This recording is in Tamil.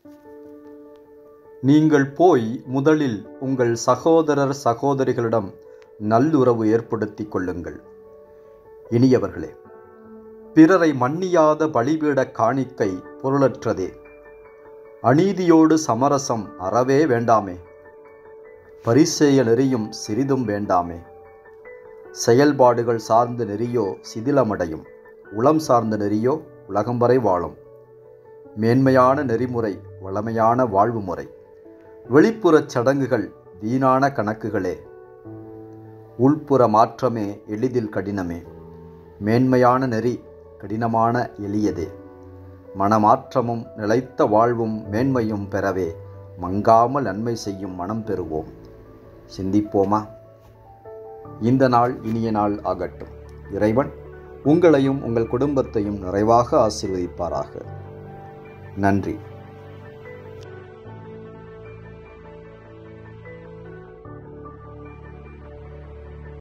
நீங்கள் போய் முதலில் உங்கள் சகோதரர் சகோதரிகளிடம் நல்லுறவு ஏற்படுத்திக் கொள்ளுங்கள் இனியவர்களே பிறரை மன்னியாத பலிபீட காணிக்கை பொருளற்றதே அநீதியோடு சமரசம் அறவே வேண்டாமே பரிசேய நெறியும் சிறிதும் வேண்டாமே செயல்பாடுகள் சார்ந்த நெறியோ சிதிலமடையும் உளம் சார்ந்த நெறியோ உலகம் வரை வாழும் மேன்மையான நெறிமுறை வளமையான வாழ்வு முறை வெளிப்புறச் சடங்குகள் வீணான கணக்குகளே உள்புற மாற்றமே எளிதில் கடினமே மேன்மையான நெறி கடினமான எளியதே மனமாற்றமும் நிலைத்த வாழ்வும் மேன்மையும் பெறவே மங்காமல் நன்மை செய்யும் மனம் பெறுவோம் சிந்திப்போமா இந்த நாள் இனிய நாள் ஆகட்டும் இறைவன் உங்களையும் உங்கள் குடும்பத்தையும் நிறைவாக ஆசீர்வதிப்பாராக நன்றி